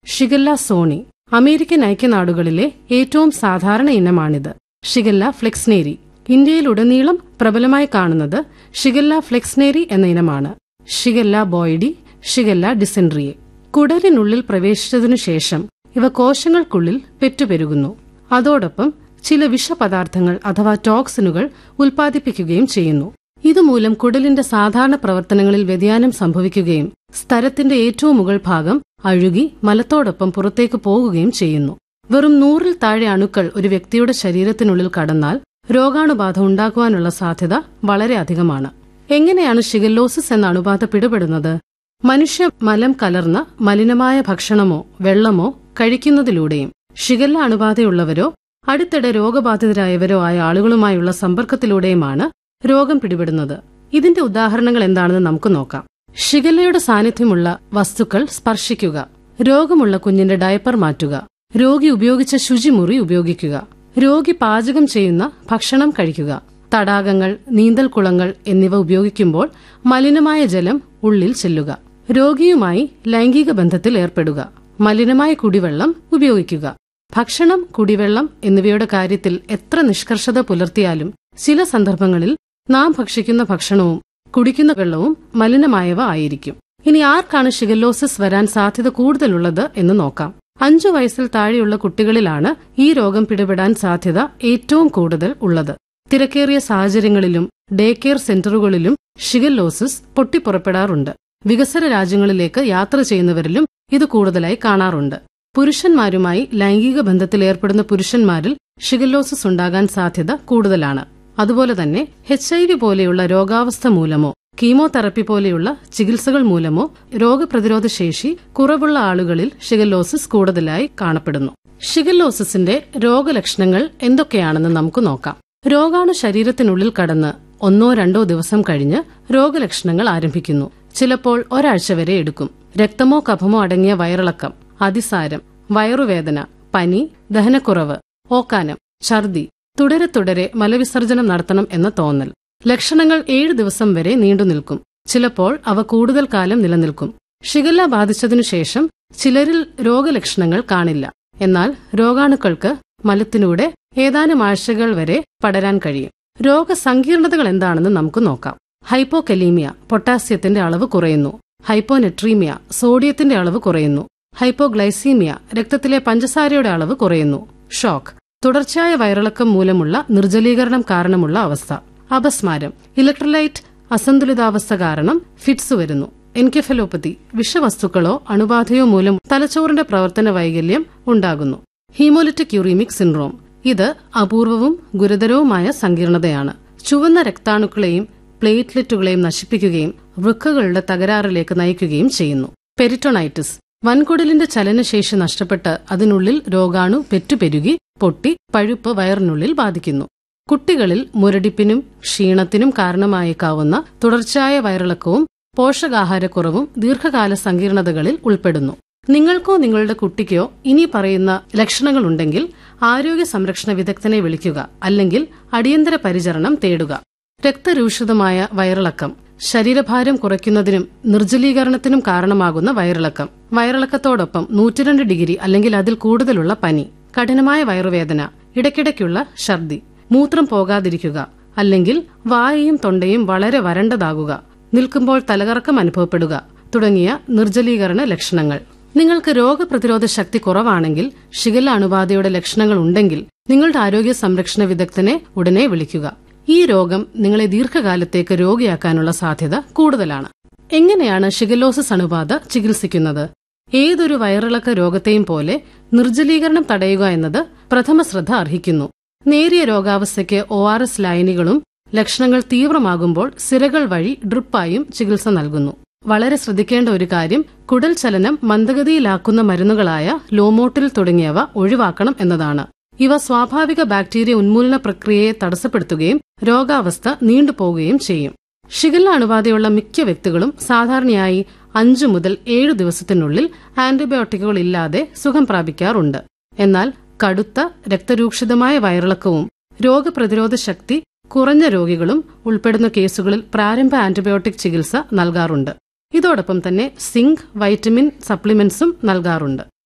shigella Sony American ഐക്യനാടുകളിലെ ഏറ്റവും സാധാരണ ഇനമാണിത് shigella ഫ്ലെക്സ്നേരി ഇന്ത്യയിലുടനീളം പ്രബലമായി കാണുന്നത് ഷിഗല്ല ഫ്ലെക്സ്നേരി എന്ന ഇനമാണ് ഷിഗല്ല ബോയ്ഡി ഷിഗല്ല ഡിസെൻട്രിയെ കുടലിനുള്ളിൽ പ്രവേശിച്ചതിനു ശേഷം ഇവ കോശങ്ങൾക്കുള്ളിൽ പെറ്റുപെരുകുന്നു അതോടൊപ്പം ചില വിഷപദാർത്ഥങ്ങൾ അഥവാ ടോക്സിനുകൾ ഉൽപ്പാദിപ്പിക്കുകയും ചെയ്യുന്നു ഇതുമൂലം കുടലിന്റെ സാധാരണ പ്രവർത്തനങ്ങളിൽ വ്യതിയാനം സംഭവിക്കുകയും സ്തരത്തിന്റെ ഏറ്റവും മുകൾ ഭാഗം അഴുകി മലത്തോടൊപ്പം പുറത്തേക്ക് പോകുകയും ചെയ്യുന്നു വെറും നൂറിൽ താഴെ അണുക്കൾ ഒരു വ്യക്തിയുടെ ശരീരത്തിനുള്ളിൽ കടന്നാൽ രോഗാണുബാധ ഉണ്ടാക്കുവാനുള്ള സാധ്യത വളരെ അധികമാണ് എങ്ങനെയാണ് ഷിഗല്ലോസിസ് എന്ന അണുബാധ പിടിപെടുന്നത് മനുഷ്യ മലം കലർന്ന മലിനമായ ഭക്ഷണമോ വെള്ളമോ കഴിക്കുന്നതിലൂടെയും ഷിഗല്ല അണുബാധയുള്ളവരോ അടുത്തിടെ രോഗബാധിതരായവരോ ആയ ആളുകളുമായുള്ള സമ്പർക്കത്തിലൂടെയുമാണ് രോഗം പിടിപെടുന്നത് ഇതിന്റെ ഉദാഹരണങ്ങൾ എന്താണെന്ന് നമുക്ക് നോക്കാം ഷിഗല്ലയുടെ സാന്നിധ്യമുള്ള വസ്തുക്കൾ സ്പർശിക്കുക രോഗമുള്ള കുഞ്ഞിന്റെ ഡയപ്പർ മാറ്റുക രോഗി ഉപയോഗിച്ച ശുചിമുറി ഉപയോഗിക്കുക രോഗി പാചകം ചെയ്യുന്ന ഭക്ഷണം കഴിക്കുക തടാകങ്ങൾ നീന്തൽക്കുളങ്ങൾ എന്നിവ ഉപയോഗിക്കുമ്പോൾ മലിനമായ ജലം ഉള്ളിൽ ചെല്ലുക രോഗിയുമായി ലൈംഗിക ബന്ധത്തിൽ ഏർപ്പെടുക മലിനമായ കുടിവെള്ളം ഉപയോഗിക്കുക ഭക്ഷണം കുടിവെള്ളം എന്നിവയുടെ കാര്യത്തിൽ എത്ര നിഷ്കർഷത പുലർത്തിയാലും ചില സന്ദർഭങ്ങളിൽ നാം ഭക്ഷിക്കുന്ന ഭക്ഷണവും കുടിക്കുന്ന വെള്ളവും മലിനമായവ ആയിരിക്കും ഇനി ആർക്കാണ് ഷിഗല്ലോസിസ് വരാൻ സാധ്യത കൂടുതലുള്ളത് എന്ന് നോക്കാം അഞ്ചു വയസ്സിൽ താഴെയുള്ള കുട്ടികളിലാണ് ഈ രോഗം പിടിപെടാൻ സാധ്യത ഏറ്റവും കൂടുതൽ ഉള്ളത് തിരക്കേറിയ സാഹചര്യങ്ങളിലും ഡേ കെയർ സെന്ററുകളിലും ഷിഗല്ലോസിസ് പൊട്ടിപ്പുറപ്പെടാറുണ്ട് വികസന രാജ്യങ്ങളിലേക്ക് യാത്ര ചെയ്യുന്നവരിലും ഇത് കൂടുതലായി കാണാറുണ്ട് പുരുഷന്മാരുമായി ലൈംഗിക ബന്ധത്തിൽ ഏർപ്പെടുന്ന പുരുഷന്മാരിൽ ഷിഗല്ലോസിസ് ഉണ്ടാകാൻ സാധ്യത കൂടുതലാണ് അതുപോലെ തന്നെ എച്ച് ഐ വി പോലെയുള്ള രോഗാവസ്ഥ മൂലമോ കീമോതെറപ്പി പോലെയുള്ള ചികിത്സകൾ മൂലമോ രോഗപ്രതിരോധ ശേഷി കുറവുള്ള ആളുകളിൽ ഷിഗല്ലോസിസ് കൂടുതലായി കാണപ്പെടുന്നു ഷിഗല്ലോസിസിന്റെ രോഗലക്ഷണങ്ങൾ എന്തൊക്കെയാണെന്ന് നമുക്ക് നോക്കാം രോഗാണു ശരീരത്തിനുള്ളിൽ കടന്ന് ഒന്നോ രണ്ടോ ദിവസം കഴിഞ്ഞ് രോഗലക്ഷണങ്ങൾ ആരംഭിക്കുന്നു ചിലപ്പോൾ ഒരാഴ്ച വരെ എടുക്കും രക്തമോ കഫമോ അടങ്ങിയ വയറിളക്കം അതിസാരം വയറുവേദന പനി ദഹനക്കുറവ് ഓക്കാനം ഛർദി തുടരെ തുടരെ മലവിസർജനം നടത്തണം എന്ന തോന്നൽ ലക്ഷണങ്ങൾ ഏഴ് ദിവസം വരെ നീണ്ടുനിൽക്കും ചിലപ്പോൾ അവ കൂടുതൽ കാലം നിലനിൽക്കും ഷിഗല്ല ബാധിച്ചതിനു ശേഷം ചിലരിൽ രോഗലക്ഷണങ്ങൾ കാണില്ല എന്നാൽ രോഗാണുക്കൾക്ക് മലത്തിലൂടെ ഏതാനും ആഴ്ചകൾ വരെ പടരാൻ കഴിയും രോഗസങ്കീർണതകൾ എന്താണെന്ന് നമുക്ക് നോക്കാം ഹൈപ്പോകലീമിയ പൊട്ടാസ്യത്തിന്റെ അളവ് കുറയുന്നു ഹൈപ്പോനെട്രീമിയ സോഡിയത്തിന്റെ അളവ് കുറയുന്നു ഹൈപ്പോഗ്ലൈസീമിയ രക്തത്തിലെ പഞ്ചസാരയുടെ അളവ് കുറയുന്നു ഷോക്ക് തുടർച്ചയായ വയറിളക്കം മൂലമുള്ള നിർജ്ജലീകരണം കാരണമുള്ള അവസ്ഥ അപസ്മാരം ഇലക്ട്രോലൈറ്റ് അസന്തുലിതാവസ്ഥ കാരണം ഫിറ്റ്സ് വരുന്നു എൻകെഫലോപ്പതി വിഷവസ്തുക്കളോ അണുബാധയോ മൂലം തലച്ചോറിന്റെ പ്രവർത്തന വൈകല്യം ഉണ്ടാകുന്നു ഹീമോലിറ്റിക് യൂറീമിക് സിൻഡ്രോം ഇത് അപൂർവവും ഗുരുതരവുമായ സങ്കീർണതയാണ് ചുവന്ന രക്താണുക്കളെയും പ്ലേറ്റ്ലെറ്റുകളെയും നശിപ്പിക്കുകയും വൃക്കകളുടെ തകരാറിലേക്ക് നയിക്കുകയും ചെയ്യുന്നു പെരിറ്റോണൈറ്റിസ് വൻകുടലിന്റെ ചലനശേഷി നഷ്ടപ്പെട്ട് അതിനുള്ളിൽ രോഗാണു പെറ്റുപെരുകി പൊട്ടി പഴുപ്പ് വയറിനുള്ളിൽ ബാധിക്കുന്നു കുട്ടികളിൽ മുരടിപ്പിനും ക്ഷീണത്തിനും കാരണമായേക്കാവുന്ന തുടർച്ചയായ വയറിളക്കവും പോഷകാഹാരക്കുറവും ദീർഘകാല സങ്കീർണതകളിൽ ഉൾപ്പെടുന്നു നിങ്ങൾക്കോ നിങ്ങളുടെ കുട്ടിക്കോ ഇനി പറയുന്ന ലക്ഷണങ്ങളുണ്ടെങ്കിൽ ആരോഗ്യ സംരക്ഷണ വിദഗ്ധനെ വിളിക്കുക അല്ലെങ്കിൽ അടിയന്തര പരിചരണം തേടുക രക്തരൂഷിതമായ വയറിളക്കം ശരീരഭാരം കുറയ്ക്കുന്നതിനും നിർജ്ജലീകരണത്തിനും കാരണമാകുന്ന വയറിളക്കം വയറിളക്കത്തോടൊപ്പം നൂറ്റിരണ്ട് ഡിഗ്രി അല്ലെങ്കിൽ അതിൽ കൂടുതലുള്ള പനി കഠിനമായ വയറുവേദന ഇടയ്ക്കിടയ്ക്കുള്ള ഛർദി മൂത്രം പോകാതിരിക്കുക അല്ലെങ്കിൽ വായയും തൊണ്ടയും വളരെ വരണ്ടതാകുക നിൽക്കുമ്പോൾ തലകറക്കം അനുഭവപ്പെടുക തുടങ്ങിയ നിർജ്ജലീകരണ ലക്ഷണങ്ങൾ നിങ്ങൾക്ക് രോഗപ്രതിരോധ ശക്തി കുറവാണെങ്കിൽ ഷിഗല്ല അണുബാധയുടെ ലക്ഷണങ്ങൾ ഉണ്ടെങ്കിൽ നിങ്ങളുടെ ആരോഗ്യ സംരക്ഷണ വിദഗ്ധനെ ഉടനെ വിളിക്കുക ഈ രോഗം നിങ്ങളെ ദീർഘകാലത്തേക്ക് രോഗിയാക്കാനുള്ള സാധ്യത കൂടുതലാണ് എങ്ങനെയാണ് ഷിഗല്ലോസിസ് അണുബാധ ചികിത്സിക്കുന്നത് ഏതൊരു വയറിളക്ക രോഗത്തെയും പോലെ നിർജ്ജലീകരണം തടയുക എന്നത് പ്രഥമ ശ്രദ്ധ അർഹിക്കുന്നു നേരിയ രോഗാവസ്ഥയ്ക്ക് ഒ ആർ എസ് ലൈനുകളും ലക്ഷണങ്ങൾ തീവ്രമാകുമ്പോൾ സിരകൾ വഴി ഡ്രിപ്പായും ചികിത്സ നൽകുന്നു വളരെ ശ്രദ്ധിക്കേണ്ട ഒരു കാര്യം കുടൽ ചലനം മന്ദഗതിയിലാക്കുന്ന മരുന്നുകളായ ലോമോട്ടിൽ തുടങ്ങിയവ ഒഴിവാക്കണം എന്നതാണ് ഇവ സ്വാഭാവിക ബാക്ടീരിയ ഉന്മൂലന പ്രക്രിയയെ തടസ്സപ്പെടുത്തുകയും രോഗാവസ്ഥ നീണ്ടുപോകുകയും ചെയ്യും ഷിഗല്ല അണുബാധയുള്ള മിക്ക വ്യക്തികളും സാധാരണയായി അഞ്ചു മുതൽ ഏഴു ദിവസത്തിനുള്ളിൽ ആന്റിബയോട്ടിക്കുകൾ ഇല്ലാതെ സുഖം പ്രാപിക്കാറുണ്ട് എന്നാൽ കടുത്ത രക്തരൂക്ഷിതമായ വയറിളക്കവും രോഗപ്രതിരോധ ശക്തി കുറഞ്ഞ രോഗികളും ഉൾപ്പെടുന്ന കേസുകളിൽ പ്രാരംഭ ആന്റിബയോട്ടിക് ചികിത്സ നൽകാറുണ്ട് ഇതോടൊപ്പം തന്നെ സിങ്ക് വൈറ്റമിൻ സപ്ലിമെന്റ്സും നൽകാറുണ്ട്